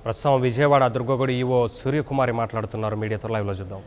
ప్రస్తుతం విజయవాడ దుర్గగుడి ఈవో సూర్యకుమారి మాట్లాడుతున్నారు మీడియాతో లైవ్లో చూద్దాం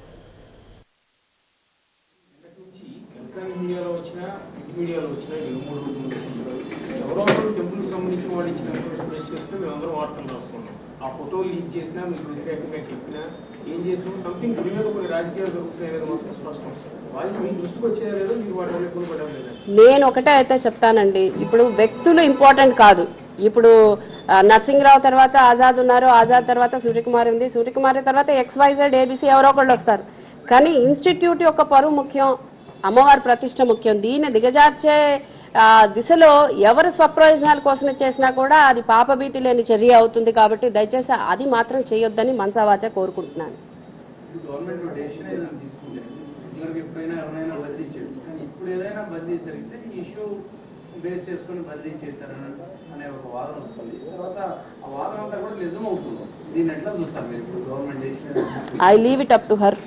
ఎలక్ట్రానిక్ మీడియాలో వచ్చిన ప్రింట్ మీడియాలో వచ్చిన ఈ మూడు రోజుల నుంచి ఎవరో ఒకరు టెంపుల్కి సంబంధించిన వాళ్ళు ఇచ్చిన ఇన్ఫర్మేషన్ బేస్ చేస్తే మేమందరం వార్తలు రాస్తున్నాం ఆ ఫోటో లీక్ చేసినా మీకు వ్యతిరేకంగా చెప్పినా ఏం చేసినా సంథింగ్ గుడి మీద కొన్ని రాజకీయాలు జరుగుతున్నాయి అనేది మాత్రం స్పష్టం వాళ్ళు మీ దృష్టికి వచ్చేదా లేదో మీరు వాటి వల్ల ఇబ్బంది పడడం లేదా నేను ఒకటే అయితే చెప్తానండి ఇప్పుడు వ్యక్తులు ఇంపార్టెంట్ కాదు ఇప్పుడు ఆ, నరసింహరావు తర్వాత ఆజాద్ ఉన్నారు ఆజాద్ తర్వాత సూర్యకుమారి ఉంది సూర్యకుమారి తర్వాత ఎక్స్ వైజెడ్ ఏబీసీ ఎవరో ఒకళ్ళు వస్తారు కానీ ఇన్స్టిట్యూట్ యొక్క పరువు ముఖ్యం అమ్మవారి ప్రతిష్ట ముఖ్యం దీన్ని దిగజార్చే ఆ, దిశలో ఎవరు స్వప్రయోజనాల కోసం చేసినా కూడా అది పాపభీతి లేని చర్య అవుతుంది కాబట్టి దయచేసి అది మాత్రం చేయొద్దని మనసావాచ కోరుకుంటున్నాను గవర్నమెంట్ డెసిషన్ ఏదైనా తీసుకుంటే ఇదివరకు ఎప్పుడైనా ఎవరైనా బదిలీ చేయొచ్చు కానీ ఇప్పుడు ఏదైనా బదిలీ జరిగితే ఈ ఇష్యూ బేస్ చేసుకొని బదిలీ చేశారని అనే ఒక వాదన వస్తుంది తర్వాత ఆ వాదన అంతా కూడా నిజం అవుతుంది దీన్ని ఎట్లా చూస్తారు మీరు ఇప్పుడు government decision I leave it up to her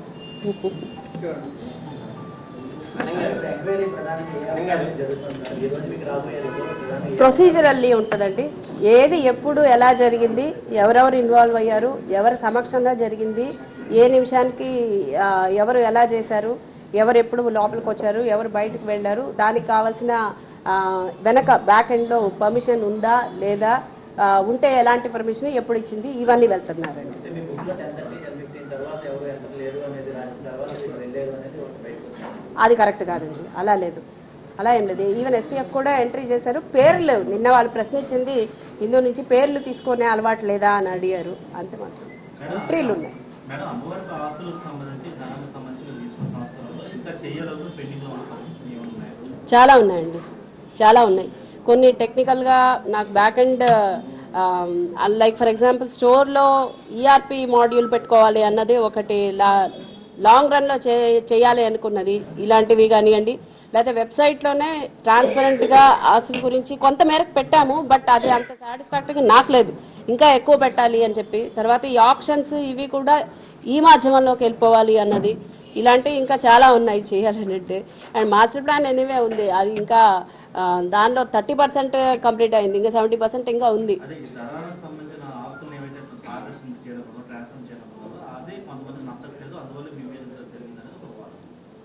enquiry ప్రధానంగా జరుగుతుంది ఈ రోజు మీకు రాబోయే రిపోర్ట్ ప్రొసీజరల్లీ ఉంటుందండి ఏది ఎప్పుడు ఎలా జరిగింది ఎవరెవరు ఇన్వాల్వ్ అయ్యారు ఎవరి సమక్షంలో జరిగింది ఏ నిమిషానికి ఆ, ఎవరు ఎలా చేశారు ఎవరు ఎప్పుడు లోపలికి వచ్చారు ఎవరు బయటకు వెళ్ళారు దానికి కావాల్సిన ఆ, వెనక బ్యాక్ ఎండ్లో పర్మిషన్ ఉందా లేదా ఆ, ఉంటే ఎలాంటి పర్మిషన్ ఎప్పుడు ఇచ్చింది ఇవన్నీ వెళ్తున్నారండి అంటే మీ బుక్లో టెన్ థర్టీ టెన్ ఫిఫ్టీన్ తర్వాత ఎవరు అసలు లేరు అనేది రాసిన తర్వాత మీరు వెళ్ళేరు అనేది ఒక బయటకు వస్తుంది అది కరెక్ట్ కాదండి అలా లేదు అలా ఏం లేదు ఈవెన్ ఎస్పీఎఫ్ కూడా ఎంట్రీ చేశారు పేర్లు నిన్న వాళ్ళు ప్రశ్నించింది ఇందు నుంచి పేర్లు తీసుకునే అలవాటు లేదా అని అడిగారు అంతే మాత్రం ఎంట్రీలు ఉన్నాయి మేడం అమ్మవారికి ఆస్తులకు సంబంధించి ధనానికి సంబంధించి తీసుకున్న సంవత్సరంలో ఇంకా చేయలేదు పెండింగ్ లో ఉన్న సమస్యలు ఏమైనా ఉన్నాయా చాలా ఉన్నాయండి చాలా ఉన్నాయి కొన్ని టెక్నికల్గా నాకు back and like for example స్టోర్లో ఈఆర్పి మాడ్యూల్ పెట్టుకోవాలి అన్నది ఒకటి లా లాంగ్ రన్లో చే చేయాలి అనుకున్నది ఇలాంటివి కానివ్వండి లేకపోతే వెబ్సైట్లోనే ట్రాన్స్పరెంట్గా ఆస్తుల గురించి కొంత మేరకు పెట్టాము బట్ అది అంత సాటిస్ఫాక్టరీగా నాకు లేదు ఇంకా ఎక్కువ పెట్టాలి అని చెప్పి తర్వాత ఈ ఆప్షన్స్ ఇవి కూడా ఈ మాధ్యమంలోకి వెళ్ళిపోవాలి అన్నది ఇలాంటివి ఇంకా చాలా ఉన్నాయి చేయాలని అంటే అండ్ మాస్టర్ ప్లాన్ ఎనీవే ఉంది అది ఇంకా ఆ, దానిలో థర్టీ పర్సెంట్ కంప్లీట్ అయింది ఇంకా సెవెంటీ పర్సెంట్ ఇంకా ఉంది అదే ఈ ధనానికి సంబంధించిన ఆస్తులను ఏవైతే పారదర్శనం చేయడం వల్ల ట్రాన్స్ఫర్ చేయడం వల్ల అదే కొంతమంది నచ్చట్లేదు అందువల్ల మీ మీద జరిగింది అనేది ఒక వాదన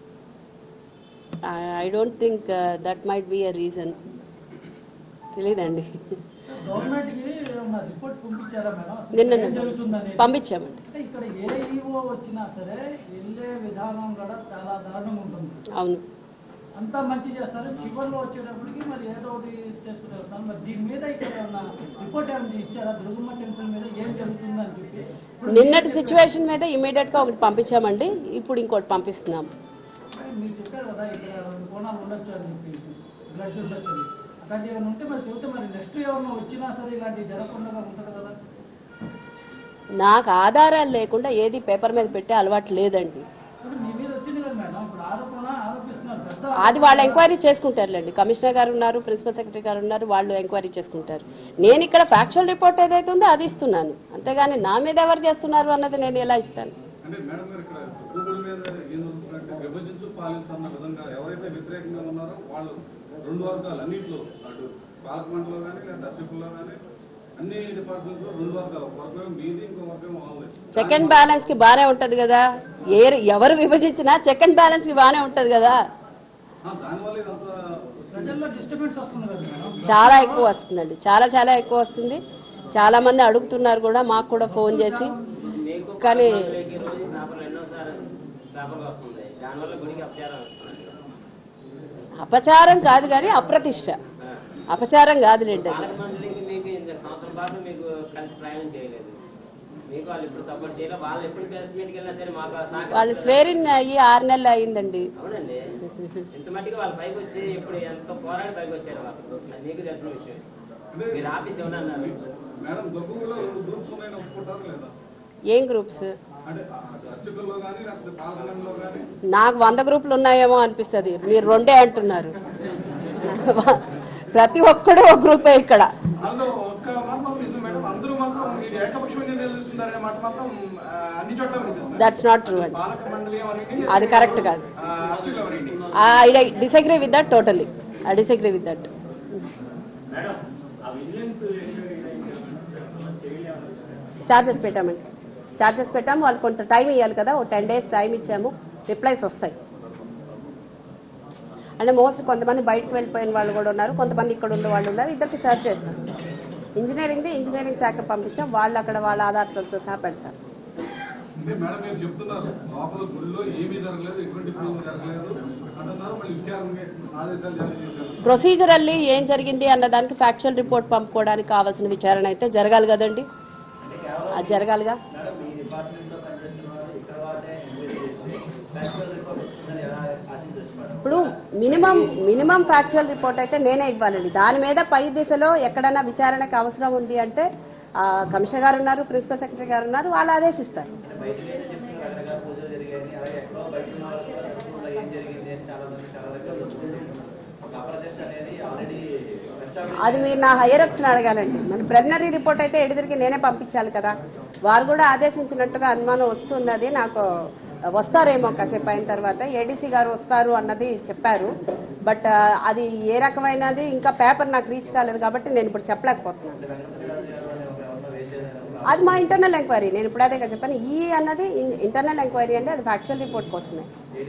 I don't think that might be a reason తెలీదండి గవర్నమెంట్ కి ఏమన్నా రిపోర్ట్ పంపించారా మేడం అసలు నిన్న ఏం జరుగుతుందనేది? పంపించామండి అంటే ఇక్కడ ఏ ఈవో వచ్చినా సరే వెళ్ళే విధానం కూడా చాలా దారుణంగా ఉంటుంది అవును అంతా మంచి చేస్తారు చివరిలో వచ్చేటప్పటికి మరి ఏదో ఒకటి చేసుకుంటూ వస్తాను మరి దీని మీద ఇక్కడ ఏమన్నా రిపోర్ట్ ఏమైనా ఇచ్చారా దుర్గమ్మ టెంపుల్ మీద ఏం జరుగుతుందని చెప్పి ఇప్పుడు నిన్నటి సిచ్యువేషన్ మీద ఇమీడియట్ గా ఒకటి పంపించామండి ఇప్పుడు ఇంకోటి పంపిస్తున్నాం మీరు చెప్పారు కదా ఇక్కడ రెండు కోణాలు ఉండొచ్చు అని చెప్పి బ్లడ్ ఉండొచ్చు అని అట్లాంటి ఏమైనా ఉంటే మరి చెబితే మరి నెక్స్ట్ ఏమన్నా వచ్చినా సరే ఇలాంటివి జరగకుండా ఉంటుంది కదా నాకు ఆధారాలు లేకుండా ఏది పేపర్ మీద పెట్టే అలవాటు లేదండి ఇప్పుడు మీ మీద వచ్చింది కదా మేడం ఇప్పుడు ఆరోపణ ఆరోపిస్తున్నారు పెద్ద అది వాళ్ళు ఎంక్వైరీ చేసుకుంటారులేండి కమిషనర్ గారు ఉన్నారు ప్రిన్సిపల్ సెక్రటరీ గారు ఉన్నారు వాళ్ళు ఎంక్వైరీ చేసుకుంటారు నేను ఇక్కడ ఫ్యాక్చువల్ రిపోర్ట్ ఏదైతే ఉందో అది ఇస్తున్నాను అంతేగాని నా మీద ఎవరు చేస్తున్నారు అన్నది నేను ఎలా ఇస్తాను అంటే మేడం గారు ఇక్కడ గూగుల్ మీద ఏం జరుగుతుందంటే విభజించు పాలించన్న విధంగా ఎవరైతే వ్యతిరేకంగా ఉన్నారో వాళ్ళు రెండు వర్గాలు అన్నింటిలో అటు పార్లమెంట్లో కానీ లేదా అసెంబ్లీలో కానీ అన్ని డిపార్ట్మెంట్స్ లో రెండు వర్గాలు ఒక వర్గం మీది ఇంకో వర్గం వాళ్ళది చెక్ అండ్ బ్యాలెన్స్ కి బానే ఉంటది కదా ఏ ఎవరు విభజించినా చెక్ అండ్ బ్యాలెన్స్ కి బానే ఉంటది కదా ఆ, దానివల్ల ఇదంతా ప్రజల్లో డిస్టర్బెన్స్ వస్తుంది కదా మేడం చాలా ఎక్కువ వస్తుందండి చాలా చాలా ఎక్కువ వస్తుంది చాలా మంది అడుగుతున్నారు కూడా మాకు కూడా ఫోన్ చేసి మీకు కానీ ఈ రోజు పేపర్లు ఎన్నోసార్లు పేపర్లు వస్తుంది దానివల్ల గుడికి అపచారం వస్తున్నది అపచారం కాదు కానీ అప్రతిష్ట అపచారం కాదులేండి అది పాలక మండలికి మీకు ఇంత సంవత్సరం పాటు మీకు కలిసి ప్రయాణం చేయలేదు మీకు వాళ్ళు ఇప్పుడు సపోర్ట్ చేయలేదు వాళ్ళు ఎప్పుడు ప్రెస్ మీట్కి వెళ్ళినా సరే మాకు సహకరిస్తారు. వాళ్ళు స్వేరిన్ అయ్యి ఆరు నెలలు అయిందండి అవునండి ఇంత మట్టిగా వాళ్ళు పైకి వచ్చి ఇప్పుడు ఎంత పోరాడి పైకి వచ్చారు వాళ్ళు అది మీకు తెలిసిన విషయం మీరు ఆఫీస్ ఏమన్నా అన్నారు మేడం దుర్గంలో రెండు గ్రూప్స్ ఉన్నాయని ఒప్పుకుంటారు లేదా ఏం గ్రూప్స్ అంటే అర్చకుల్లో కానీ లేకపోతే పాల్గొనంలో కానీ నాకు వంద గ్రూపులు ఉన్నాయేమో అనిపిస్తుంది మీరు రెండే అంటున్నారు ప్రతి ఒక్కడు ఒక గ్రూపే ఇక్కడ అందులో ఒక్క మాట మాత్రం నిజం మేడం అందరూ మాత్రం మీరు ఏకపక్షంగా నిలుస్తున్నారనే మాట మాత్రం ఆ, అన్ని చోట్ల వినిపిస్తుంది దట్స్ నాట్ ట్రూ అండి పాలక మండలి అవనండి అది కరెక్ట్ కాదు ఆ, అర్చకులు అవనండి I disagree with that totally I disagree with that madam ఆ విజిలెన్స్ ఎంక్వైరీ చేయలేమని ఛార్జెస్ పెట్టామండి ఛార్జెస్ పెట్టాము వాళ్ళు కొంత టైం ఇవ్వాలి కదా ఓ టెన్ డేస్ టైం ఇచ్చాము రిప్లైస్ వస్తాయి అంటే మోస్ట్ కొంతమంది బయటకు వెళ్ళిపోయిన వాళ్ళు కూడా ఉన్నారు కొంతమంది ఇక్కడ ఉన్న వాళ్ళు ఉన్నారు ఇద్దరికి సర్చ్ చేస్తాం ఇంజనీరింగ్ది ఇంజనీరింగ్ శాఖ పంపించాం వాళ్ళు అక్కడ వాళ్ళ ఆధారాలతో సహా పెడతారు అంటే మేడం మీరు చెప్తున్నారు లోపల గుడిలో ఏమీ జరగలేదు ఎటువంటి ప్రూవ్ జరగలేదు అంటున్నారు మళ్ళీ విచారణకి ఆదేశాలు జారీ చేశారు ప్రొసీజరల్లీ ఏం జరిగింది అన్న దానికి ఫ్యాక్చువల్ రిపోర్ట్ పంపుకోవడానికి కావాల్సిన విచారణ అయితే జరగాలి కదండి అది జరగాలిగా మేడం మీ డిపార్ట్మెంట్ లో పనిచేస్తున్న వాళ్ళు ఇక్కడ వాళ్ళే ఫ్యాక్చువల్ రిపోర్ట్ వస్తుందని ఎలా ఆశించవచ్చు మేడం ఇప్పుడు మినిమం మినిమం ఫ్యాక్చువల్ రిపోర్ట్ అయితే నేనే ఇవ్వాలండి దాని మీద పై దిశలో ఎక్కడైనా విచారణకు అవసరం ఉంది అంటే ఆ, కమిషనర్ గారు ఉన్నారు ప్రిన్సిపల్ సెక్రటరీ గారు ఉన్నారు వాళ్ళు ఆదేశిస్తారు అంటే బయటకు అయితే చెప్తున్నారు అక్కడ పూజలు జరిగాయని అలాగే ఎక్కడో బయట ఉన్న వాళ్ళకి కూడా స్కూల్లో ఏం జరిగింది అని చాలా మంది చాలా దగ్గర వస్తుంది ఒక అప్రజెక్ట్ అనేది ఆల్రెడీ అది మీరు నా హైయర్ అప్స్ని అడగాలండి మన ప్రిలిమినరీ రిపోర్ట్ అయితే ఎడిదిరికి నేనే పంపించాలి కదా వారు కూడా ఆదేశించినట్టుగా అనుమానం వస్తున్నది నాకు వస్తారేమో కాసేపు అయిన తర్వాత ఏడీసీ గారు వస్తారు అన్నది చెప్పారు బట్ అది ఏ రకమైనది ఇంకా పేపర్ నాకు రీచ్ కాలేదు కాబట్టి నేను ఇప్పుడు చెప్పలేకపోతున్నాను అది మా ఇంటర్నల్ ఎంక్వైరీ నేను ఇప్పుడు అదే కదా చెప్పాను ఈ అన్నది ఇంటర్నల్ ఎంక్వైరీ అంటే అది ఫ్యాక్చువల్ రిపోర్ట్ కోసమే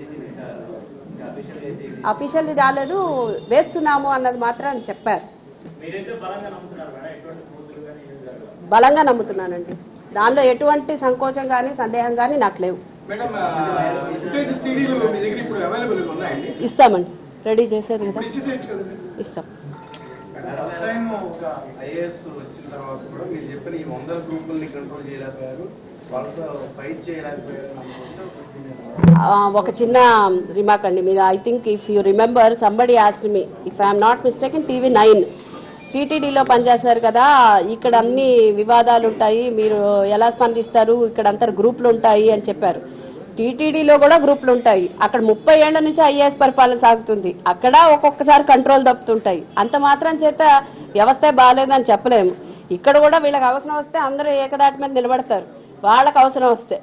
అఫీషియల్ రాలేదు వేస్తున్నాము అన్నది మాత్రం చెప్పారు బలంగా నమ్ముతున్నానండి దానిలో ఎటువంటి సంకోచం కానీ సందేహం కానీ నాకు లేవు మేడం ఫుటేజ్ సీడీలు మీ దగ్గర ఇప్పుడు అవైలబుల్ ఉన్నాయండి ఇస్తామండి రెడీ చేశారు కదా ఇచ్చేసేయచ్చు కదండి ఇస్తాం లాస్ట్ టైం ఒక ఐఏఎస్ వచ్చిన తర్వాత కూడా మీరు చెప్పిన ఈ వందల గ్రూపుల్ని కంట్రోల్ చేయలేకపోయారు వాళ్ళతో ఫైట్ చేయలేకపోయారు అనుకుంటే ఒక procedure. ఆ, ఒక చిన్న రిమార్క్ అండి మీరు I think if you remember somebody asked me if I'm not mistaken TV nine టీటీడీలో పనిచేస్తారు కదా ఇక్కడ అన్ని వివాదాలు ఉంటాయి మీరు ఎలా స్పందిస్తారు ఇక్కడ అంతా గ్రూపులు ఉంటాయి అని చెప్పారు టీటీడీలో కూడా గ్రూపులు ఉంటాయి అక్కడ ముప్పై ఏళ్ల నుంచి ఐఏఎస్ పరిపాలన సాగుతుంది అక్కడ ఒక్కొక్కసారి కంట్రోల్ తప్పుతుంటాయి అంత మాత్రం చేత వ్యవస్థే బాగాలేదని చెప్పలేము ఇక్కడ కూడా వీళ్ళకి అవసరం వస్తే అందరూ ఏకదాటి మీద నిలబడతారు వాళ్ళకి అవసరం వస్తే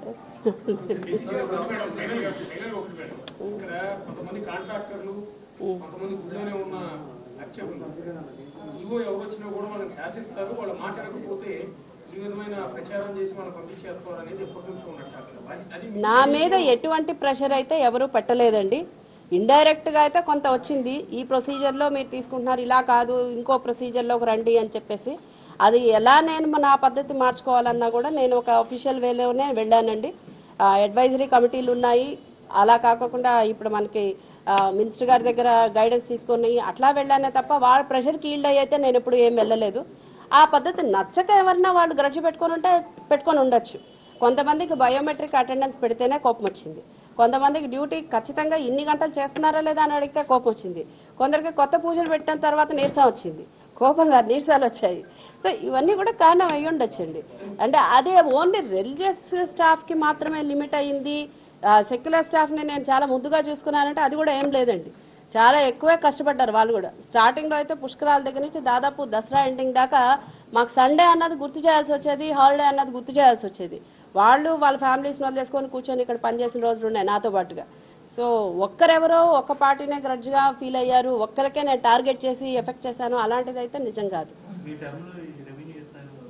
ఇక్కడ కొంతమంది కాంట్రాక్టర్లు కొంతమంది గుళ్ళోనే ఉన్న అర్చకులు ఇవో ఎవరు వచ్చినా కూడా వాళ్ళని శాసిస్తారు వాళ్ళు మాట్లాడకపోతే ఈ విధమైన ప్రచారం చేసి వాళ్ళని పంపించేస్తారు అనేది ఎప్పటి నుంచో ఉన్నట్టు అసలు అది- అది మీ- నా మీద ఎటువంటి ప్రెషర్ అయితే ఎవరు పెట్టలేదండి ఇండైరెక్ట్ గా అయితే కొంత వచ్చింది ఈ ప్రొసీజర్ లో మీరు తీసుకుంటున్నారు ఇలా కాదు ఇంకో ప్రొసీజర్ లోకి రండి అని చెప్పేసి అది ఎలా నేను మన నా పద్ధతి మార్చుకోవాలన్నా కూడా నేను ఒక అఫీషియల్ వేలోనే వెళ్ళానండి అడ్వైజరీ కమిటీలు ఉన్నాయి అలా కాకుండా ఇప్పుడు మనకి మినిస్టర్ గారి దగ్గర గైడెన్స్ తీసుకొని అట్లా వెళ్ళానే తప్ప వాళ్ళ ప్రెషర్కి ఈల్డ్ అయితే నేను ఎప్పుడు ఏం వెళ్ళలేదు ఆ పద్ధతి నచ్చక ఎవరన్నా వాళ్ళు గ్రడ్జ పెట్టుకొని ఉంటే పెట్టుకొని ఉండొచ్చు కొంతమందికి బయోమెట్రిక్ అటెండెన్స్ పెడితేనే కోపం వచ్చింది కొంతమందికి డ్యూటీ ఖచ్చితంగా ఇన్ని గంటలు చేస్తున్నారా లేదా అని అడిగితే కోపం వచ్చింది కొందరికి కొత్త పూజలు పెట్టిన తర్వాత నీరసం వచ్చింది కోపం కాదు నీరసాలు వచ్చాయి సో ఇవన్నీ కూడా కారణం అయ్యి ఉండొచ్చండి అంటే అదే ఓన్లీ రిలీజియస్ స్టాఫ్ కి మాత్రమే లిమిట్ అయ్యింది సెక్యులర్ స్టాఫ్ ని నేను చాలా ముద్దుగా చూసుకున్నానంటే అది కూడా ఏం లేదండి చాలా ఎక్కువే కష్టపడ్డారు వాళ్ళు కూడా స్టార్టింగ్ లో అయితే పుష్కరాల దగ్గర నుంచి దాదాపు దసరా ఎండింగ్ దాకా మాకు సండే అన్నది గుర్తు చేయాల్సి వచ్చేది హాలిడే అన్నది గుర్తు చేయాల్సి వచ్చేది వాళ్ళు వాళ్ళ ఫ్యామిలీస్ వదిలేసుకొని కూర్చొని ఇక్కడ పనిచేసిన రోజులు ఉన్నాయి నాతో పాటుగా సో ఒక్కరెవరో ఒక్క పార్టీనే గ్రడ్జ్గా ఫీల్ అయ్యారు ఒక్కరికే నేను టార్గెట్ చేసి ఎఫెక్ట్ చేశాను అలాంటిది అయితే నిజం కాదు మీ టర్మ్లో ఈ రెవెన్యూ స్థాయిలో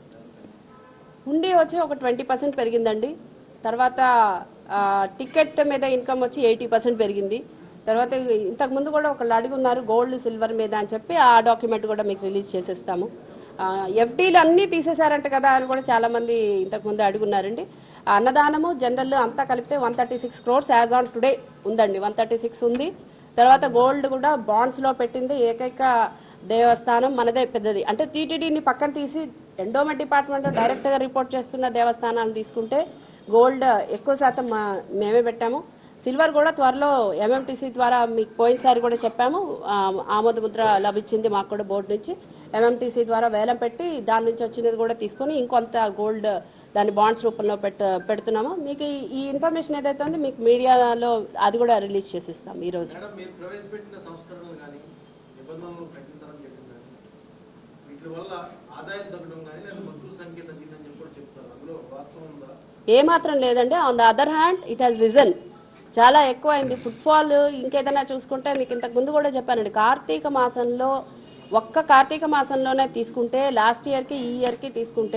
హుండీ వచ్చి ఒక ట్వంటీ పర్సెంట్ పెరిగిందండి తర్వాత ఆ, టికెట్ మీద ఇన్కమ్ వచ్చి ఎయిటీ పర్సెంట్ పెరిగింది తర్వాత ఇంతకు ముందు కూడా ఒకళ్ళు అడిగి ఉన్నారు గోల్డ్ సిల్వర్ మీద అని చెప్పి ఆ డాక్యుమెంట్ కూడా మీకు రిలీజ్ చేసేస్తాము ఎఫ్డీలు అన్నీ తీసేశారంట కదా అని కూడా చాలా మంది ఇంతకు ముందు అడుగున్నారండి ఆ అన్నదానము జనరల్ అంతా కలిపితే one thirty six crores as on today ఉందండి వన్ థర్టీ సిక్స్ ఉంది తర్వాత గోల్డ్ కూడా బాండ్స్ లో పెట్టింది ఏకైక దేవస్థానం మనదే పెద్దది అంటే టీటీడీని పక్కన తీసి ఎండోమెంట్ డిపార్ట్మెంట్ డైరెక్ట్ గా రిపోర్ట్ చేస్తున్న దేవస్థానాలు తీసుకుంటే గోల్డ్ ఎక్కువ శాతం మా- మేమే పెట్టాము సిల్వర్ కూడా త్వరలో ఎంఎంటీసీ ద్వారా మీకు పోయినసారి కూడా చెప్పాము ఆ, ఆమోద ముద్ర లభించింది మాకు కూడా బోర్డు నుంచి ఎంఎంటీసీ ద్వారా వేలం పెట్టి దాని నుంచి వచ్చినది కూడా తీసుకొని ఇంకొంత గోల్డ్ దాన్ని బాండ్స్ రూపంలో పెట్ట పెడుతున్నాము మీకు ఈ- ఈ ఇన్ఫర్మేషన్ ఏదైతే ఉందో మీకు మీడియాలో అది కూడా రిలీజ్ చేసిస్తాం ఈ రోజు మేడం మీరు ప్రవేశపెట్టిన సంస్కరణలు కానీ నిబంధనలు కఠినతరం చేయడం కానీ వీటి వల్ల ఆదాయం తగ్గడం కానీ లేదా భక్తుల సంఖ్య తగ్గిందని చెప్పి కూడా చెప్తారు అందులో వాస్తవం ఉందా ఏ మాత్రం లేదండి on the other hand it has risen చాలా ఎక్కువ అయింది ఫుట్ఫాల్ ఇంకేదైనా చూసుకుంటే మీకు ఇంతకు ముందు కూడా చెప్పానండి కార్తీక మాసంలో ఒక్క కార్తీక మాసంలోనే తీసుకుంటే లాస్ట్ ఇయర్కి ఈ ఇయర్కి తీసుకుంటే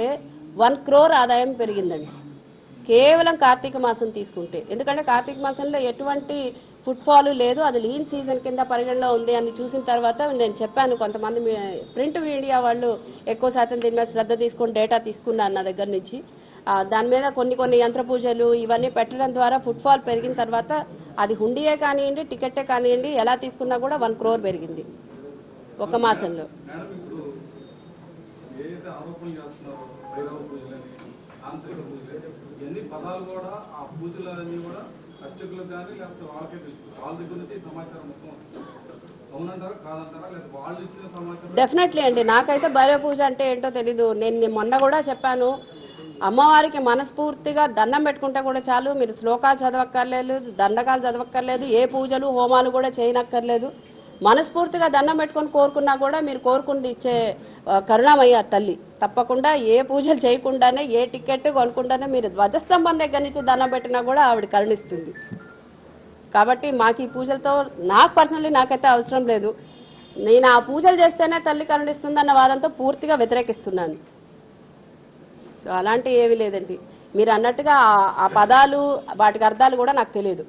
వన్ క్రోర్ ఆదాయం పెరిగిందండి కేవలం కార్తీక మాసం తీసుకుంటే ఎందుకంటే కార్తీక మాసంలో ఎటువంటి ఫుట్ఫాల్ లేదు అది లీన్ సీజన్ కింద పరిగణలో ఉంది అని చూసిన తర్వాత నేను చెప్పాను కొంతమంది ప్రింట్ మీడియా వాళ్ళు ఎక్కువ శాతం దీని మీద శ్రద్ధ తీసుకొని డేటా తీసుకున్నారు నా దగ్గర నుంచి ఆ, దాని మీద కొన్ని కొన్ని యంత్ర పూజలు ఇవన్నీ పెట్టడం ద్వారా ఫుట్ఫాల్ పెరిగిన తర్వాత అది హుండీయే కానివ్వండి టికెటే కానివ్వండి ఎలా తీసుకున్నా కూడా వన్ క్రోర్ పెరిగింది ఒక మాసంలో మేడం ఇప్పుడు ఏదైతే ఆరోపణలు చేస్తున్నారో భైరవ పూజలని ఆంతరిక పూజలు ఇవన్నీ పదాలు కూడా ఆ పూజలన్నీ కూడా అర్చకులకు కానీ లేకపోతే వాళ్ళకే తెలుసు వాళ్ళ దగ్గర నుంచి ఈ సమాచారం మొత్తం వస్తుంది. అవునంటారా కాదంటారా లేకపోతే వాళ్ళు ఇచ్చిన సమాచారం డెఫినెట్లీ అండి నాకైతే భైరవ పూజ అంటే ఏంటో తెలీదు నేను మొన్న కూడా చెప్పాను అమ్మవారికి మనస్ఫూర్తిగా దండం పెట్టుకుంటే కూడా చాలు మీరు శ్లోకాలు చదవక్కర్లేదు దండకాలు చదవక్కర్లేదు ఏ పూజలు హోమాలు కూడా చేయనక్కర్లేదు మనస్ఫూర్తిగా దండం పెట్టుకొని కోరుకున్నా కూడా మీరు కోరుకుంటూ ఇచ్చే ఆ, కరుణామయ్య తల్లి తప్పకుండా ఏ పూజలు చేయకుండానే ఏ టికెట్ కొనుక్కుండానే మీరు ధ్వజస్తంభం దగ్గర నుంచి దండం పెట్టినా కూడా ఆవిడ కరుణిస్తుంది కాబట్టి మాకు ఈ పూజలతో నాకు పర్సనల్లీ నాకైతే అవసరం లేదు నేను ఆ పూజలు చేస్తేనే తల్లి కరుణిస్తుందన్న వాదంతో పూర్తిగా వ్యతిరేకిస్తున్నాను సో అలాంటి ఏమీ లేదండి మీరు అన్నట్టుగా ఆ- ఆ పదాలు వాటికి అర్థాలు కూడా నాకు తెలియదు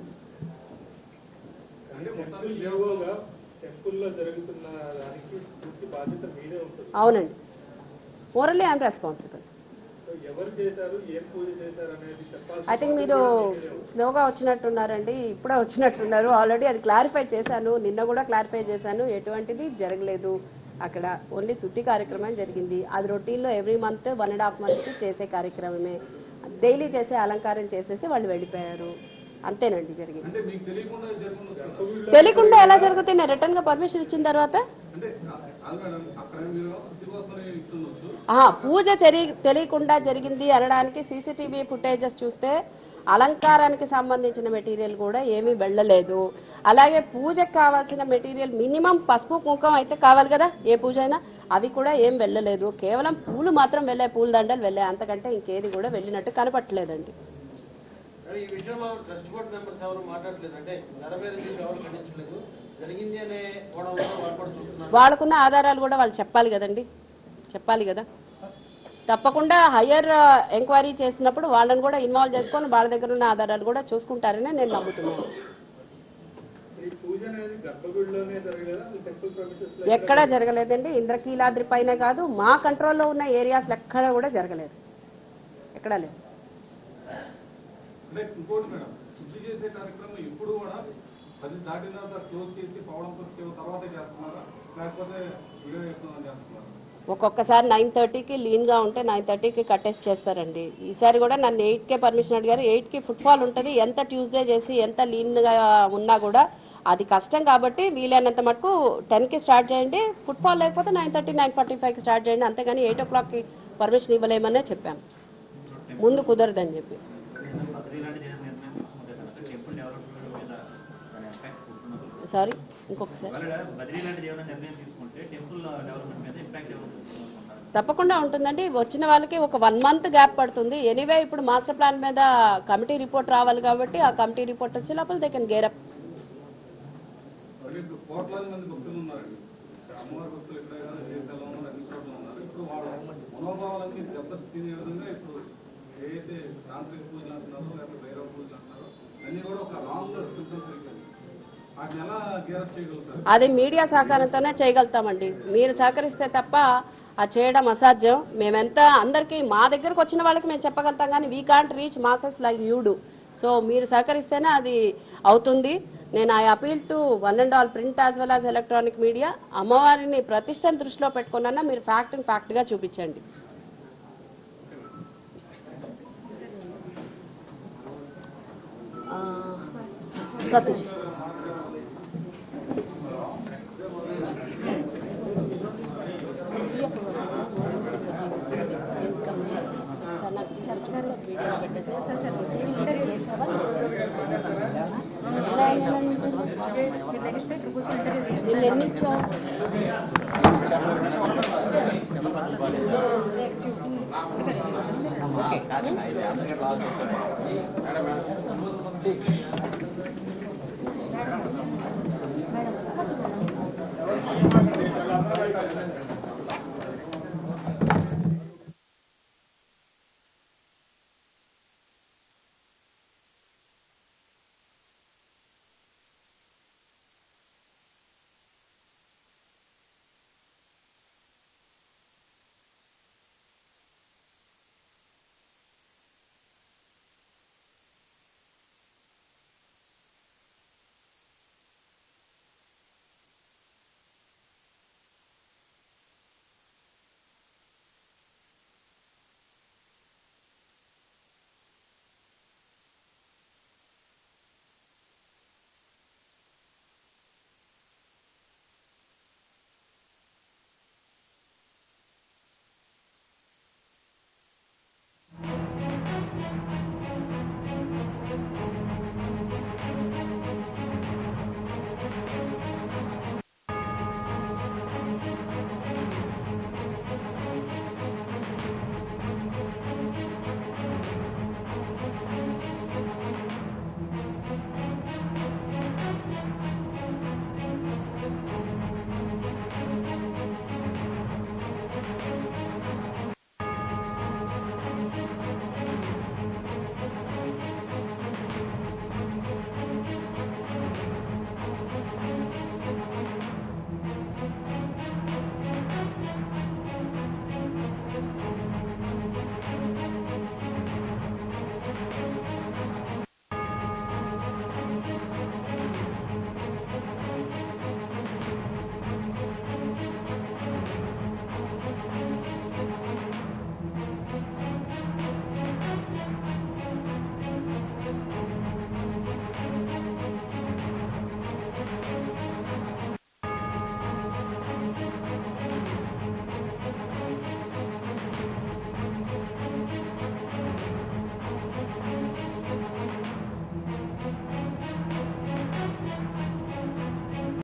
అంటే మొత్తానికి లేవుగా టెంపుల్లో జరుగుతున్న దానికి పూర్తి బాధ్యత మీదే ఉంటుంది అవునండి మోరల్లీ ఐఎమ్ రెస్పాన్సిబుల్ సో ఎవరు చేశారు ఏం పూజ చేశారు అనేది చెప్పాల్సి ఐ థింక్ మీరు స్లోగా వచ్చినట్టున్నారండి ఇప్పుడే వచ్చినట్టున్నారు ఆల్రెడీ అది క్లారిఫై చేశాను నిన్న కూడా క్లారిఫై చేశాను ఎటువంటిది జరగలేదు అక్కడ ఓన్లీ శుద్ధి కార్యక్రమం జరిగింది అది రొటీన్లో every month one and half మంత్కి చేసే కార్యక్రమమే డైలీ చేసే అలంకారం చేసేసి వాళ్ళు వెళ్ళిపోయారు అంతేనండి జరిగింది అంటే మీకు తెలియకుండా జరుగుతుంది తెలియకుండా ఎలా జరుగుతుంది నేను రిటర్న్ గా పర్మిషన్ ఇచ్చిన తర్వాత అంటే అది మేడం అక్కడ మీరు శుద్ధి కోసమని ఇస్తుండొచ్చు ఆహా, పూజ జరి తెలియకుండా జరిగింది అనడానికి సీసీటీవీ ఫుటేజెస్ చూస్తే అలంకారానికి సంబంధించిన మెటీరియల్ కూడా ఏమీ వెళ్ళలేదు అలాగే పూజకు కావాల్సిన మెటీరియల్ మినిమం పసుపు కుంకుమ అయితే కావాలి కదా ఏ పూజ అయినా అవి కూడా ఏం వెళ్ళలేదు కేవలం పూలు మాత్రం వెళ్ళాయి పూల దండలు వెళ్ళాయి అంతకంటే ఇంకేది కూడా వెళ్ళినట్టు కనపట్టలేదండి ఈ విషయంలో ట్రస్ట్ బోర్డ్ మెంబర్స్ ఎవరు మాట్లాడలేదు అంటే నెరవేరింది ఎవరు ఖండించలేదు జరిగింది అనే గొడవలో వాళ్ళు కూడా చూస్తున్నారు వాళ్ళకున్న ఆధారాలు కూడా వాళ్ళు చెప్పాలి కదండి చెప్పాలి కదా తప్పకుండా హయ్యర్ ఎంక్వైరీ చేసినప్పుడు వాళ్ళని కూడా ఇన్వాల్వ్ చేసుకొని వాళ్ళ దగ్గర ఉన్న ఆధారాలు కూడా చూసుకుంటారని నేను నమ్ముతున్నాను ఈ పూజ అనేది గర్భగుడిలోనే జరగలేదా టెంపుల్ ప్రమిసెస్ లో ఎక్కడా జరగలేదండి ఇంద్రకీలాద్రి పైన కాదు మా కంట్రోల్లో ఉన్న ఏరియాస్ ఎక్కడా కూడా జరగలేదు ఎక్కడా లేదు అంటే ఇంకోటి మేడం శుద్ధి చేసే కార్యక్రమం ఇప్పుడు కూడా పది దాటిన తర్వాత క్లోజ్ చేసి పవడం సేవ తర్వాతే చేస్తున్నారా లేకపోతే వీడియో చేస్తున్నారా చేస్తున్నారా ఒక్కొక్కసారి నైన్ థర్టీకి లీన్గా ఉంటే నైన్ థర్టీకి కట్టేసి చేస్తారండి ఈసారి కూడా నన్ను ఎయిట్కే పర్మిషన్ అడిగారు ఎయిట్కి ఫుట్ఫాల్ ఉంటుంది ఎంత ట్యూస్డే చేసి ఎంత లీన్గా ఉన్నా కూడా అది కష్టం కాబట్టి వీలైనంత మటుకు టెన్కి స్టార్ట్ చేయండి ఫుట్ఫాల్ లేకపోతే నైన్ థర్టీ నైన్ ఫార్టీ ఫైవ్కి స్టార్ట్ చేయండి అంతేగాని ఎయిట్ ఓ క్లాక్కి పర్మిషన్ ఇవ్వలేమనే చెప్పాం ముందు కుదరదని చెప్పి సారీ ఇంకొకసారి బదిలీ లాంటిది ఏమైనా నిర్ణయం తీసుకుంటే టెంపుల్ డెవలప్మెంట్ మీద ఇంపాక్ట్ ఏమైనా ఉంటుందనుకుంటున్నారా? తప్పకుండా ఉంటుందండి వచ్చిన వాళ్ళకి ఒక వన్ మంత్ గ్యాప్ పడుతుంది ఎనీవే ఇప్పుడు మాస్టర్ ప్లాన్ మీద కమిటీ రిపోర్ట్ రావాలి కాబట్టి ఆ కమిటీ రిపోర్ట్ వచ్చే లోపల దే కెన్ గేర్ అప్ అంటే ఇప్పుడు కోట్లాది మంది భక్తులు ఉన్నారండి ఇక్కడ అమ్మవారి భక్తులు ఇక్కడ కాదు, దేశాల్లో ఉన్నారు అన్ని చోట్ల ఉన్నారు ఇప్పుడు వాళ్ళ మనోభావాలన్నీ దెబ్బతినే విధంగా ఇప్పుడు ఏదైతే తాంత్రిక పూజలు అంటున్నారో లేకపోతే భైరవ పూజలు అంటున్నారో అన్ని కూడా ఒక రాంగ్ సిస్టమ్స్ అయిపోయింది వాటిని ఎలా గేరప్ చేయగలుగుతారు అది మీడియా సహకారంతోనే చేయగలుగుతామండి మీరు సహకరిస్తే తప్ప అది చేయడం అసాధ్యం మేమెంత అందరికీ మా దగ్గరకు వచ్చిన వాళ్ళకి మేము చెప్పగలుగుతాం కానీ we can't reach masses like you do so మీరు సహకరిస్తేనే అది అవుతుంది నేను I appeal to one and all print as well as electronic media అమ్మవారిని ప్రతిష్టను దృష్టిలో పెట్టుకున్నా మీరు ఫ్యాక్ట్ ఫ్యాక్ట్గా చూపించండి ఆ, సతీష్ నిన్న ఎన్ని ఇచ్చావు ఓకే